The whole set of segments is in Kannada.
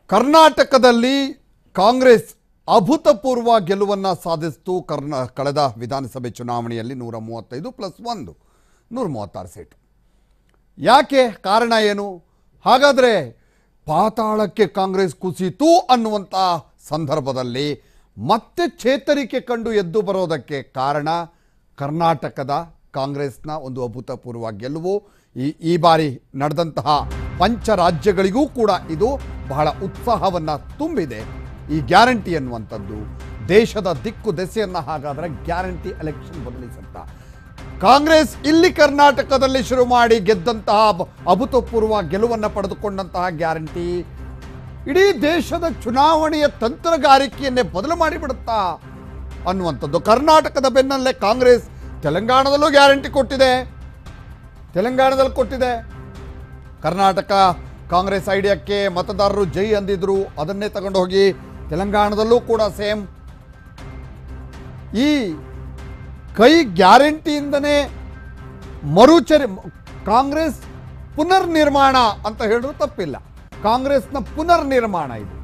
ಕರ್ನಾಟಕದಲ್ಲಿ ಕಾಂಗ್ರೆಸ್ ಅಭೂತಪೂರ್ವ ಗೆಲುವನ್ನು ಸಾಧಿಸಿತು ಕರ್ನಾ ಕಳೆದ ವಿಧಾನಸಭೆ ಚುನಾವಣೆಯಲ್ಲಿ ನೂರ ಮೂವತ್ತೈದು ಪ್ಲಸ್ ಒಂದು ನೂರ ಮೂವತ್ತಾರು ಸೀಟು ಯಾಕೆ ಕಾರಣ ಏನು ಹಾಗಾದರೆ ಪಾತಾಳಕ್ಕೆ ಕಾಂಗ್ರೆಸ್ ಕುಸಿತು ಅನ್ನುವಂಥ ಸಂದರ್ಭದಲ್ಲಿ ಮತ್ತೆ ಚೇತರಿಕೆ ಕಂಡು ಎದ್ದು ಬರೋದಕ್ಕೆ ಕಾರಣ ಕರ್ನಾಟಕದ ಕಾಂಗ್ರೆಸ್ನ ಒಂದು ಅಭೂತಪೂರ್ವ ಗೆಲುವು ಈ ಈ ಬಾರಿ ನಡೆದಂತಹ ಪಂಚ ರಾಜ್ಯಗಳಿಗೂ ಕೂಡ ಇದು ಬಹಳ ಉತ್ಸಾಹವನ್ನು ತುಂಬಿದೆ ಈ ಗ್ಯಾರಂಟಿ ಅನ್ನುವಂಥದ್ದು ದೇಶದ ದಿಕ್ಕು ದೆಸೆಯನ್ನು ಹಾಗಾದರೆ ಗ್ಯಾರಂಟಿ ಎಲೆಕ್ಷನ್ ಬದಲಿಸುತ್ತಾ ಕಾಂಗ್ರೆಸ್ ಇಲ್ಲಿ ಕರ್ನಾಟಕದಲ್ಲಿ ಶುರು ಮಾಡಿ ಗೆದ್ದಂತಹ ಅಭ- ಅಭೂತಪೂರ್ವ ಗೆಲುವನ್ನು ಪಡೆದುಕೊಂಡಂತಹ ಗ್ಯಾರಂಟಿ ಇಡೀ ದೇಶದ ಚುನಾವಣೆಯ ತಂತ್ರಗಾರಿಕೆಯನ್ನೇ ಬದಲು ಮಾಡಿಬಿಡುತ್ತಾ ಅನ್ನುವಂಥದ್ದು ಕರ್ನಾಟಕದ ಬೆನ್ನಲ್ಲೇ ಕಾಂಗ್ರೆಸ್ ತೆಲಂಗಾಣದಲ್ಲೂ ಗ್ಯಾರಂಟಿ ಕೊಟ್ಟಿದೆ ತೆಲಂಗಾಣದಲ್ಲಿ ಕೊಟ್ಟಿದೆ ಕರ್ನಾಟಕ ಕಾಂಗ್ರೆಸ್ ಐಡಿಯಾಕ್ಕೆ ಮತದಾರರು ಜೈ ಅಂದಿದ್ರು ಅದನ್ನೇ ತಗೊಂಡು ಹೋಗಿ ತೆಲಂಗಾಣದಲ್ಲೂ ಕೂಡ ಸೇಮ್ ಈ ಕೈ ಗ್ಯಾರಂಟಿಯಿಂದನೇ ಮರುಚರಿ ಕಾಂಗ್ರೆಸ್ ಪುನರ್ನಿರ್ಮಾಣ ಅಂತ ಹೇಳಿದ್ರು ತಪ್ಪಿಲ್ಲ ಕಾಂಗ್ರೆಸ್ನ ಪುನರ್ನಿರ್ಮಾಣ ಇದು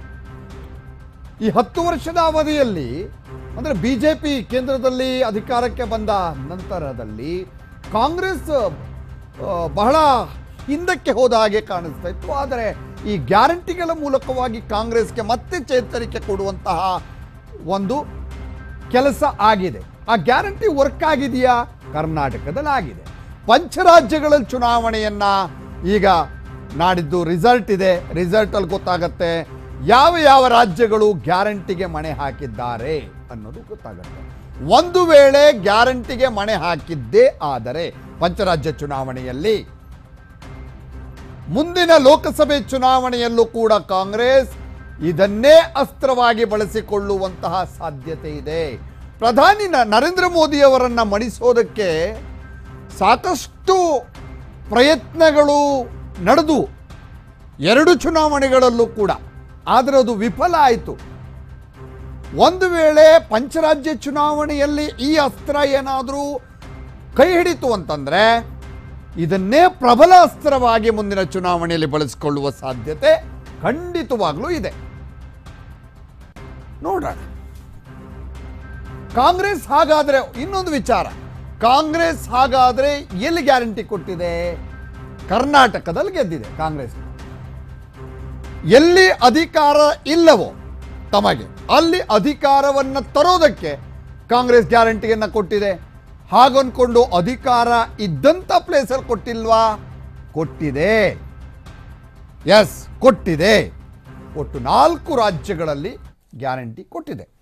ಈ ಹತ್ತು ವರ್ಷದ ಅವಧಿಯಲ್ಲಿ ಅಂದರೆ ಬಿ ಜೆ ಪಿ ಕೇಂದ್ರದಲ್ಲಿ ಅಧಿಕಾರಕ್ಕೆ ಬಂದ ನಂತರದಲ್ಲಿ ಕಾಂಗ್ರೆಸ್ ಆ, ಬಹಳ ಹಿಂದಕ್ಕೆ ಹೋದ ಹಾಗೆ ಕಾಣಿಸ್ತಾ ಇತ್ತು ಆದರೆ ಈ ಗ್ಯಾರಂಟಿಗಳ ಮೂಲಕವಾಗಿ ಕಾಂಗ್ರೆಸ್ಗೆ ಮತ್ತೆ ಚೇತರಿಕೆ ಕೊಡುವಂತಹ ಒಂದು ಕೆಲಸ ಆಗಿದೆ ಆ ಗ್ಯಾರಂಟಿ ವರ್ಕ್ ಆಗಿದೆಯಾ ಕರ್ನಾಟಕದಲ್ಲಿ ಆಗಿದೆ ಪಂಚರಾಜ್ಯಗಳಲ್ಲಿ ಚುನಾವಣೆಯನ್ನ ಈಗ ನಾಡಿದ್ದು ರಿಸಲ್ಟ್ ಇದೆ ರಿಸಲ್ಟ್ ಅಲ್ಲಿ ಗೊತ್ತಾಗತ್ತೆ ಯಾವ ಯಾವ ರಾಜ್ಯಗಳು ಗ್ಯಾರಂಟಿಗೆ ಮಣೆ ಹಾಕಿದ್ದಾರೆ ಅನ್ನೋದು ಗೊತ್ತಾಗುತ್ತೆ ಒಂದು ವೇಳೆ ಗ್ಯಾರಂಟಿಗೆ ಮಣೆ ಹಾಕಿದ್ದೇ ಆದರೆ ಪಂಚರಾಜ್ಯ ಚುನಾವಣೆಯಲ್ಲಿ ಮುಂದಿನ ಲೋಕಸಭೆ ಚುನಾವಣೆಯಲ್ಲೂ ಕೂಡ ಕಾಂಗ್ರೆಸ್ ಇದನ್ನೇ ಅಸ್ತ್ರವಾಗಿ ಬಳಸಿಕೊಳ್ಳುವಂತಹ ಸಾಧ್ಯತೆ ಇದೆ ಪ್ರಧಾನಿ ನ- ನರೇಂದ್ರ ಮೋದಿಯವರನ್ನ ಮಣಿಸೋದಕ್ಕೆ ಸಾಕಷ್ಟು ಪ್ರಯತ್ನಗಳು ನಡೆದು ಎರಡು ಚುನಾವಣೆಗಳಲ್ಲೂ ಕೂಡ ಆದರೆ ಅದು ವಿಫಲ ಆಯಿತು ಒಂದು ವೇಳೆ ಪಂಚರಾಜ್ಯ ಚುನಾವಣೆಯಲ್ಲಿ ಈ ಅಸ್ತ್ರ ಏನಾದರೂ ಕೈ ಹಿಡಿತು ಅಂತಂದ್ರೆ ಇದನ್ನೇ ಪ್ರಬಲ ಅಸ್ತ್ರವಾಗಿ ಮುಂದಿನ ಚುನಾವಣೆಯಲ್ಲಿ ಬಳಸಿಕೊಳ್ಳುವ ಸಾಧ್ಯತೆ ಖಂಡಿತವಾಗ್ಲೂ ಇದೆ ನೋಡೋಣ ಕಾಂಗ್ರೆಸ್ ಹಾಗಾದ್ರೆ ಇನ್ನೊಂದು ವಿಚಾರ ಕಾಂಗ್ರೆಸ್ ಹಾಗಾದ್ರೆ ಎಲ್ಲಿ ಗ್ಯಾರಂಟಿ ಕೊಟ್ಟಿದೆ ಕರ್ನಾಟಕದಲ್ಲಿ ಗೆದ್ದಿದೆ ಕಾಂಗ್ರೆಸ್ ಎಲ್ಲಿ ಅಧಿಕಾರ ಇಲ್ಲವೋ ತಮಗೆ ಅಲ್ಲಿ ಅಧಿಕಾರವನ್ನು ತರೋದಕ್ಕೆ ಕಾಂಗ್ರೆಸ್ ಗ್ಯಾರಂಟಿಯನ್ನು ಕೊಟ್ಟಿದೆ ಹಾಗನ್ಕೊಂಡು ಅಧಿಕಾರ ಇದ್ದಂಥ ಪ್ಲೇಸಲ್ಲಿ ಕೊಟ್ಟಿಲ್ವಾ ಕೊಟ್ಟಿದೆ ಎಸ್ ಕೊಟ್ಟಿದೆ ಒಟ್ಟು ನಾಲ್ಕು ರಾಜ್ಯಗಳಲ್ಲಿ ಗ್ಯಾರಂಟಿ ಕೊಟ್ಟಿದೆ